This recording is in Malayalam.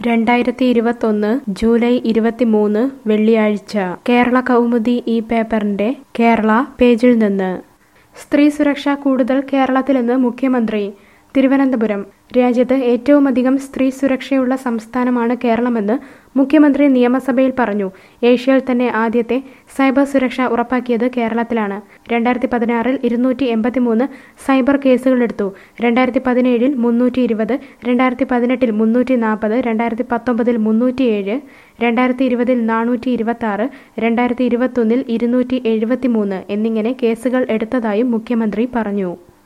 രണ്ടായിരത്തി ഇരുപത്തൊന്ന് ജൂലൈ ഇരുപത്തിമൂന്ന് വെള്ളിയാഴ്ച കേരള കൗമുദി ഈ പേപ്പറിന്റെ കേരള പേജിൽ നിന്ന് സ്ത്രീ സുരക്ഷ കൂടുതൽ കേരളത്തിലെന്ന് മുഖ്യമന്ത്രി തിരുവനന്തപുരം രാജ്യത്ത് ഏറ്റവുമധികം സ്ത്രീ സുരക്ഷയുള്ള സംസ്ഥാനമാണ് കേരളമെന്ന് മുഖ്യമന്ത്രി നിയമസഭയിൽ പറഞ്ഞു ഏഷ്യയിൽ തന്നെ ആദ്യത്തെ സൈബർ സുരക്ഷ ഉറപ്പാക്കിയത് കേരളത്തിലാണ് രണ്ടായിരത്തി പതിനാറിൽ ഇരുന്നൂറ്റി എൺപത്തിമൂന്ന് സൈബർ കേസുകളെടുത്തു രണ്ടായിരത്തി പതിനേഴിൽ മുന്നൂറ്റി ഇരുപത് രണ്ടായിരത്തി പതിനെട്ടിൽ മുന്നൂറ്റി നാൽപ്പത് രണ്ടായിരത്തി പത്തൊമ്പതിൽ മുന്നൂറ്റിയേഴ് രണ്ടായിരത്തി ഇരുപതിൽ നാനൂറ്റി ഇരുപത്തി ആറ് രണ്ടായിരത്തി ഇരുപത്തൊന്നിൽ ഇരുന്നൂറ്റി എഴുപത്തി മൂന്ന് എന്നിങ്ങനെ കേസുകൾ എടുത്തതായും മുഖ്യമന്ത്രി പറഞ്ഞു